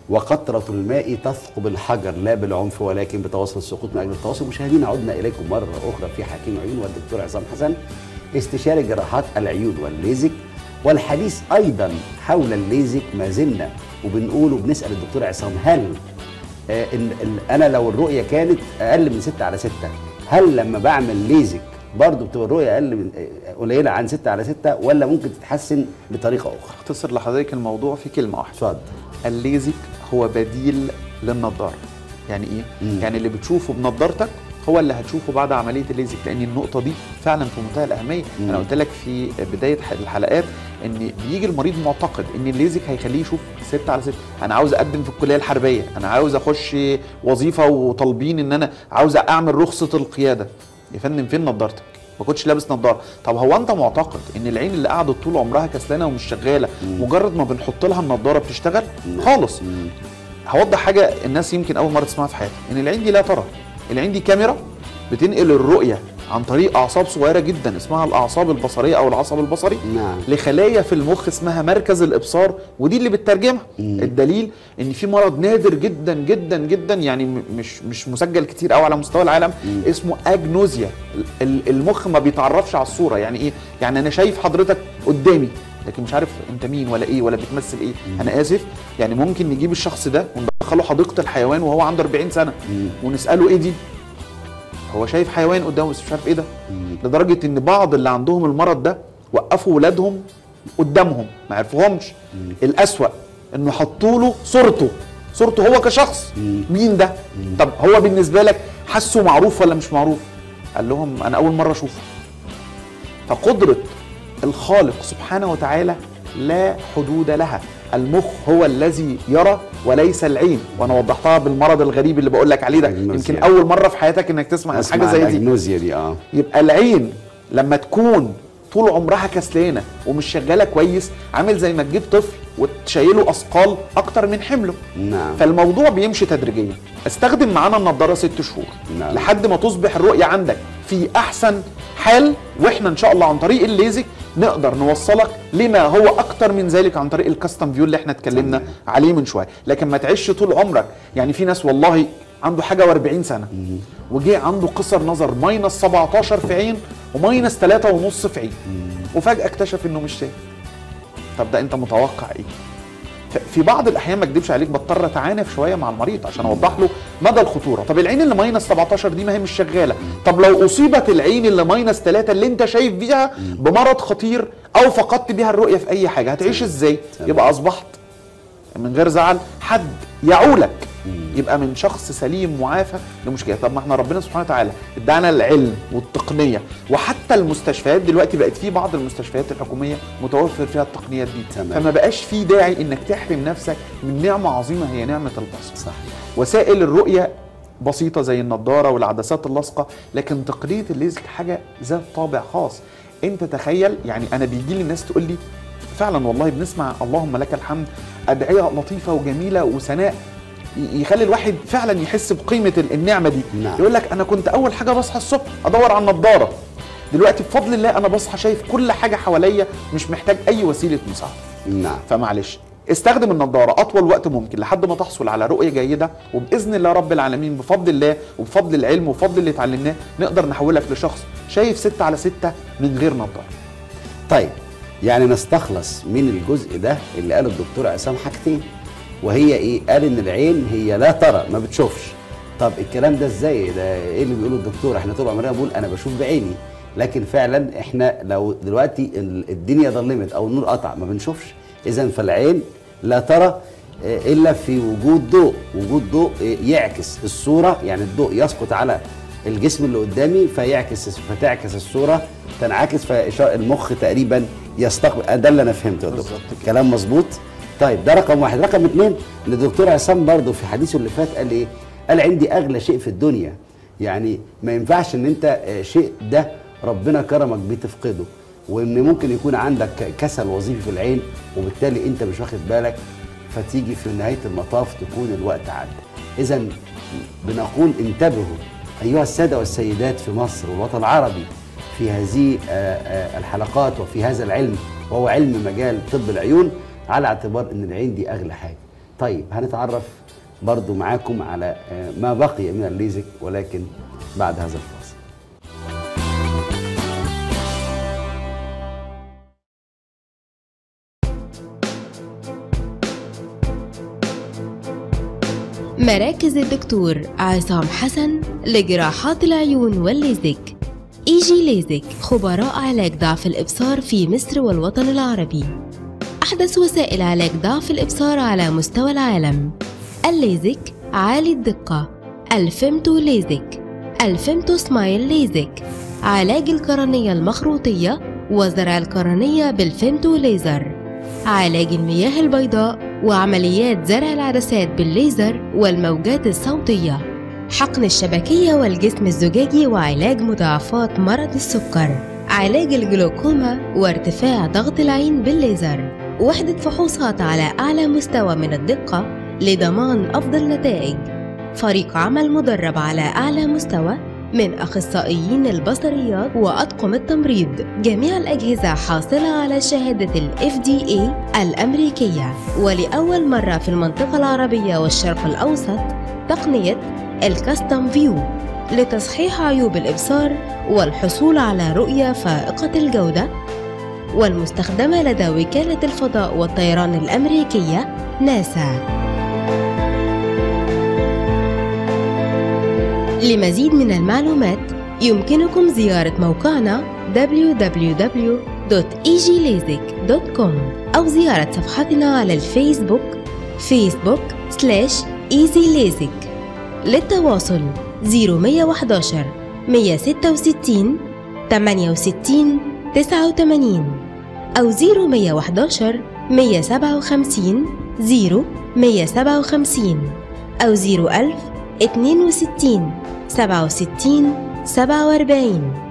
وقطرة الماء تثقب الحجر لا بالعنف ولكن بتواصل السقوط من أجل التواصل مشاهدينا عدنا إليكم مرة أخرى في حكيم عيون والدكتور عصام حسن استشاري جراحات العيون والليزك والحديث أيضا حول الليزك ما زلنا وبنقول وبنسأل الدكتور عصام هل آه إن ال- أنا لو الرؤية كانت أقل من 6 على 6 هل لما بعمل ليزك برضه بتبقى الرؤية أقل من آه، قليلة عن 6 على 6 ولا ممكن تتحسن بطريقة أخرى؟ اختصر لحضرتك الموضوع في كلمه واحده اتفضل الليزك هو بديل للنضاره يعني ايه مم. يعني اللي بتشوفه بنضارتك هو اللي هتشوفه بعد عمليه الليزك لان النقطه دي فعلا في منتهى الاهميه مم. انا قلت لك في بدايه ح- الحلقات ان بيجي المريض معتقد ان الليزك هيخليه يشوف 6 على 6 انا عاوز اقدم في الكليه الحربيه انا عاوز اخش وظيفه وطالبين ان انا عاوز اعمل رخصه القياده يا فندم فين نضارتك ما كنتش لابس نظاره طب هو انت معتقد ان العين اللي قعدت طول عمرها كسلانه ومش شغاله مم. مجرد ما بنحط لها النضاره بتشتغل مم. خالص مم. هوضح حاجه الناس يمكن اول مره تسمعها في حياتها ان العين دي لا ترى العين دي كاميرا بتنقل الرؤيه عن طريق اعصاب صغيره جدا اسمها الاعصاب البصريه او العصب البصري نعم لخلايا في المخ اسمها مركز الابصار ودي اللي بتترجمها مم. الدليل ان في مرض نادر جدا جدا جدا يعني م- مش مش مسجل كتير قوي على مستوى العالم مم. اسمه اجنوزيا ال- ال- المخ ما بيتعرفش على الصوره يعني ايه يعني انا شايف حضرتك قدامي لكن مش عارف انت مين ولا ايه ولا بتمثل ايه مم. انا اسف يعني ممكن نجيب الشخص ده وندخله حديقه الحيوان وهو عنده 40 سنه مم. ونساله ايه دي هو شايف حيوان قدامه بس مش عارف ايه ده مم. لدرجه ان بعض اللي عندهم المرض ده وقفوا ولادهم قدامهم ما عرفوهمش مم. الاسوا انه حطوا له صورته صورته هو كشخص مم. مين ده مم. طب هو بالنسبه لك حسه معروف ولا مش معروف قال لهم انا اول مره اشوفه فقدره الخالق سبحانه وتعالى لا حدود لها المخ هو الذي يرى وليس العين وانا وضحتها بالمرض الغريب اللي بقول لك عليه ده الأجنوزيا. يمكن اول مره في حياتك انك تسمع عن اسمع حاجه زي دي الأجنوزيا دي اه يبقى العين لما تكون طول عمرها كسلانه ومش شغاله كويس عامل زي ما تجيب طفل وتشيله اثقال اكتر من حمله نعم فالموضوع بيمشي تدريجيا استخدم معانا النضاره ست شهور نعم. لحد ما تصبح الرؤيه عندك في احسن حال واحنا ان شاء الله عن طريق الليزك نقدر نوصلك لما هو اكتر من ذلك عن طريق الكاستم فيو اللي احنا اتكلمنا تمام. عليه من شويه لكن ما تعيش طول عمرك يعني في ناس والله عنده حاجه و40 سنه مم. وجه عنده قصر نظر ماينس 17 في عين وماينس 3 ونص في عين وفجاه اكتشف انه مش شايف طب ده انت متوقع ايه ف- في بعض الاحيان ما اكدبش عليك بضطر اتعانف شويه مع المريض عشان اوضح له مدى الخطوره طب العين اللي ماينس 17 دي ما هي مش شغاله طب لو اصيبت العين اللي ماينس 3 اللي انت شايف بيها بمرض خطير او فقدت بيها الرؤيه في اي حاجه هتعيش ازاي تمام. يبقى اصبحت من غير زعل حد يعولك مم. يبقى من شخص سليم معافى لمشكله طب ما احنا ربنا سبحانه وتعالى ادانا العلم والتقنيه وحتى المستشفيات دلوقتي بقت في بعض المستشفيات الحكوميه متوفر فيها التقنيات دي تمام. فما بقاش في داعي انك تحرم نفسك من نعمه عظيمه هي نعمه البصر صحيح وسائل الرؤيه بسيطه زي النضاره والعدسات اللاصقه لكن تقنيه الليزك حاجه ذات طابع خاص انت تخيل يعني انا بيجي لي الناس تقول لي فعلا والله بنسمع اللهم لك الحمد ادعيه لطيفه وجميله وثناء ي- يخلي الواحد فعلا يحس بقيمه ال- النعمه دي نعم. يقول لك انا كنت اول حاجه بصحى الصبح ادور على النضاره دلوقتي بفضل الله انا بصحى شايف كل حاجه حواليا مش محتاج اي وسيله مساعده نعم فمعلش استخدم النضاره اطول وقت ممكن لحد ما تحصل على رؤيه جيده وباذن الله رب العالمين بفضل الله وبفضل العلم وبفضل اللي اتعلمناه نقدر نحولك لشخص شايف ستة على ستة من غير نضاره طيب يعني نستخلص من الجزء ده اللي قاله الدكتور عصام حاجتين وهي ايه؟ قال ان العين هي لا ترى ما بتشوفش طب الكلام ده ازاي؟ ده ايه اللي بيقوله الدكتور؟ احنا طول عمرنا بنقول انا بشوف بعيني لكن فعلا احنا لو دلوقتي ال- الدنيا ظلمت او النور قطع ما بنشوفش اذا فالعين لا ترى آه، الا في وجود ضوء وجود ضوء آه، يعكس الصوره يعني الضوء يسقط على الجسم اللي قدامي فيعكس فتعكس الصوره تنعكس فالمخ تقريبا يستقبل ده اللي انا فهمته يا دكتور بالظبط كده. كلام مظبوط طيب ده رقم واحد رقم اتنين ان الدكتور عصام برضه في حديثه اللي فات قال ايه قال عندي اغلى شيء في الدنيا يعني ما ينفعش ان انت آه، شيء ده ربنا كرمك بيه تفقده وان ممكن يكون عندك كسل وظيفي في العين وبالتالي انت مش واخد بالك فتيجي في نهايه المطاف تكون الوقت عدى اذا بنقول انتبهوا ايها الساده والسيدات في مصر والوطن العربي في هذه آه، آه، الحلقات وفي هذا العلم وهو علم مجال طب العيون على اعتبار ان العين دي اغلى حاجه طيب هنتعرف برضو معاكم على آه، ما بقي من الليزك ولكن بعد هذا الفاصل مراكز الدكتور عصام حسن لجراحات العيون والليزك ايجي ليزك خبراء علاج ضعف الابصار في مصر والوطن العربي احدث وسائل علاج ضعف الابصار على مستوى العالم الليزك عالي الدقه الفيمتو ليزك الفيمتو سمايل ليزك علاج القرنيه المخروطيه وزرع القرنيه بالفيمتو ليزر علاج المياه البيضاء وعمليات زرع العدسات بالليزر والموجات الصوتية حقن الشبكية والجسم الزجاجي وعلاج مضاعفات مرض السكر علاج الجلوكوما وارتفاع ضغط العين بالليزر وحدة فحوصات على أعلى مستوى من الدقة لضمان أفضل نتائج فريق عمل مدرب على أعلى مستوى من أخصائيين البصريات وأطقم التمريض جميع الأجهزة حاصلة على شهادة ال FDA الأمريكية ولأول مرة في المنطقة العربية والشرق الأوسط تقنية الكاستم فيو لتصحيح عيوب الإبصار والحصول على رؤية فائقة الجودة والمستخدمة لدى وكالة الفضاء والطيران الأمريكية ناسا لمزيد من المعلومات يمكنكم زيارة موقعنا www.easylazic.com أو زيارة صفحتنا على الفيسبوك facebook slash easylazic للتواصل 0111 166 68 89 أو 0111 157 0 157 أو 01000 62 67 47